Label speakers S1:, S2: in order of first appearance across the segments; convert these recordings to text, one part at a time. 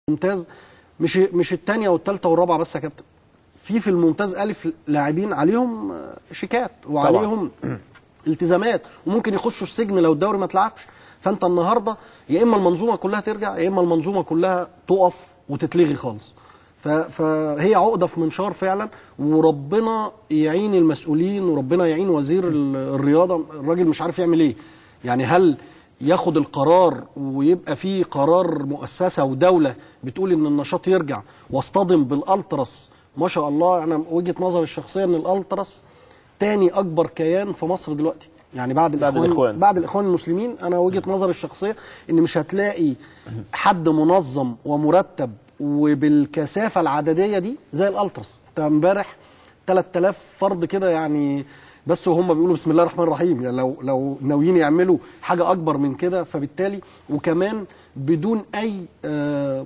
S1: ممتاز مش مش الثانيه والثالثه والرابعه بس يا كابتن في في الممتاز الف لاعبين عليهم آه، شيكات وعليهم التزامات وممكن يخشوا السجن لو الدوري ما اتلعبش فانت النهارده يا اما المنظومه كلها ترجع يا اما المنظومه كلها تقف وتتلغي خالص ف- فهي عقده في منشار فعلا وربنا يعين المسؤولين وربنا يعين وزير ال- الرياضه الراجل مش عارف يعمل ايه يعني هل ياخد القرار ويبقى في قرار مؤسسه ودوله بتقول ان النشاط يرجع واصطدم بالالتراس ما شاء الله انا وجهه نظري الشخصيه ان الالتراس تاني اكبر كيان في مصر دلوقتي يعني بعد
S2: بعد
S1: الاخوان
S2: الإخوان.
S1: بعد الاخوان المسلمين انا وجهه نظري الشخصيه ان مش هتلاقي حد منظم ومرتب وبالكثافه العدديه دي زي الالتراس انت امبارح 3000 فرد كده يعني بس وهم بيقولوا بسم الله الرحمن الرحيم يعني لو لو ناويين يعملوا حاجه اكبر من كده فبالتالي وكمان بدون اي آه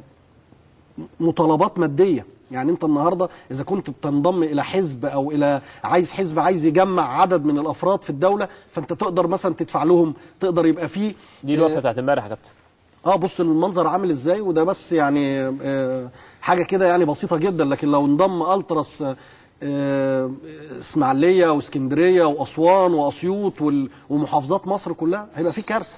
S1: مطالبات ماديه يعني انت النهارده اذا كنت بتنضم الى حزب او الى عايز حزب عايز يجمع عدد من الافراد في الدوله فانت تقدر مثلا تدفع لهم تقدر يبقى فيه
S2: دي الوقفه بتاعت امبارح يا كابتن
S1: اه بص المنظر عامل ازاي وده بس يعني آه حاجه كده يعني بسيطه جدا لكن لو انضم التراس آه، آه اسماعيليه واسكندريه واسوان واسيوط وال- ومحافظات مصر كلها هيبقى في كارثه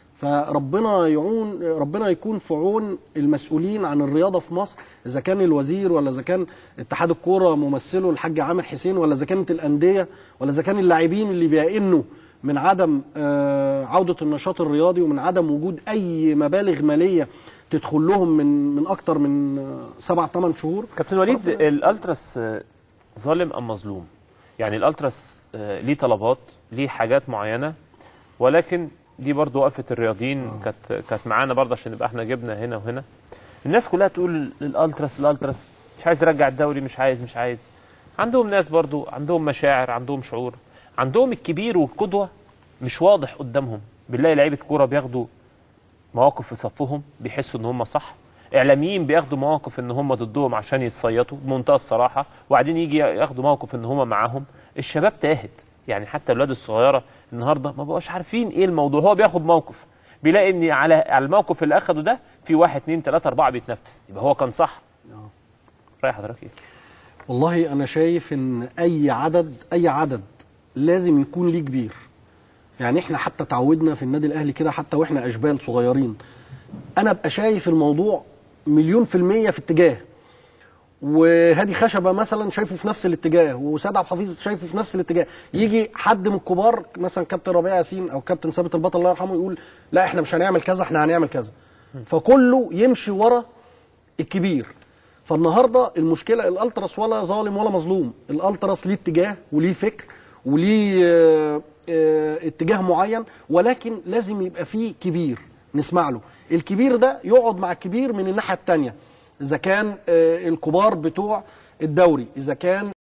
S1: فربنا يعون ربنا يكون في عون المسؤولين عن الرياضه في مصر اذا كان الوزير ولا اذا كان اتحاد الكوره ممثله الحاج عامر حسين ولا اذا كانت الانديه ولا اذا كان اللاعبين اللي بيئنوا من عدم آه، عوده النشاط الرياضي ومن عدم وجود اي مبالغ ماليه تدخل لهم من من اكتر من آه، سبع ثمان شهور
S2: كابتن وليد الالتراس آه، ظالم ام مظلوم يعني الالتراس آه، ليه طلبات ليه حاجات معينه ولكن دي برضو وقفه الرياضيين كانت كانت معانا برضه عشان نبقى احنا جبنا هنا وهنا الناس كلها تقول الالتراس الالتراس مش عايز يرجع الدوري مش عايز مش عايز عندهم ناس برضو عندهم مشاعر عندهم شعور عندهم الكبير والقدوه مش واضح قدامهم بنلاقي لعيبه كوره بياخدوا مواقف في صفهم بيحسوا ان هم صح اعلاميين بياخدوا مواقف ان هم ضدهم عشان يتصيطوا بمنتهى الصراحه وبعدين يجي ياخدوا موقف ان هم معاهم الشباب تاهت يعني حتى الاولاد الصغيره النهارده ما بقوش عارفين ايه الموضوع هو بياخد موقف بيلاقي ان على على الموقف اللي اخده ده في واحد اتنين تلاته اربعه بيتنفس يبقى هو كان صح رايح حضرتك ايه؟
S1: والله انا شايف ان اي عدد اي عدد لازم يكون ليه كبير يعني احنا حتى تعودنا في النادي الاهلي كده حتى واحنا اشبال صغيرين انا ابقى شايف الموضوع مليون في المية في اتجاه وهادي خشبه مثلا شايفه في نفس الاتجاه وسيد عبد الحفيظ شايفه في نفس الاتجاه يجي حد من الكبار مثلا كابتن ربيع ياسين او كابتن ثابت البطل الله يرحمه يقول لا احنا مش هنعمل كذا احنا هنعمل كذا فكله يمشي ورا الكبير فالنهارده المشكله الالتراس ولا ظالم ولا مظلوم الالتراس ليه اتجاه وليه فكر وليه آه، آه، اتجاه معين ولكن لازم يبقى فيه كبير نسمع له الكبير ده يقعد مع الكبير من الناحيه الثانيه اذا كان آه، الكبار بتوع الدوري اذا كان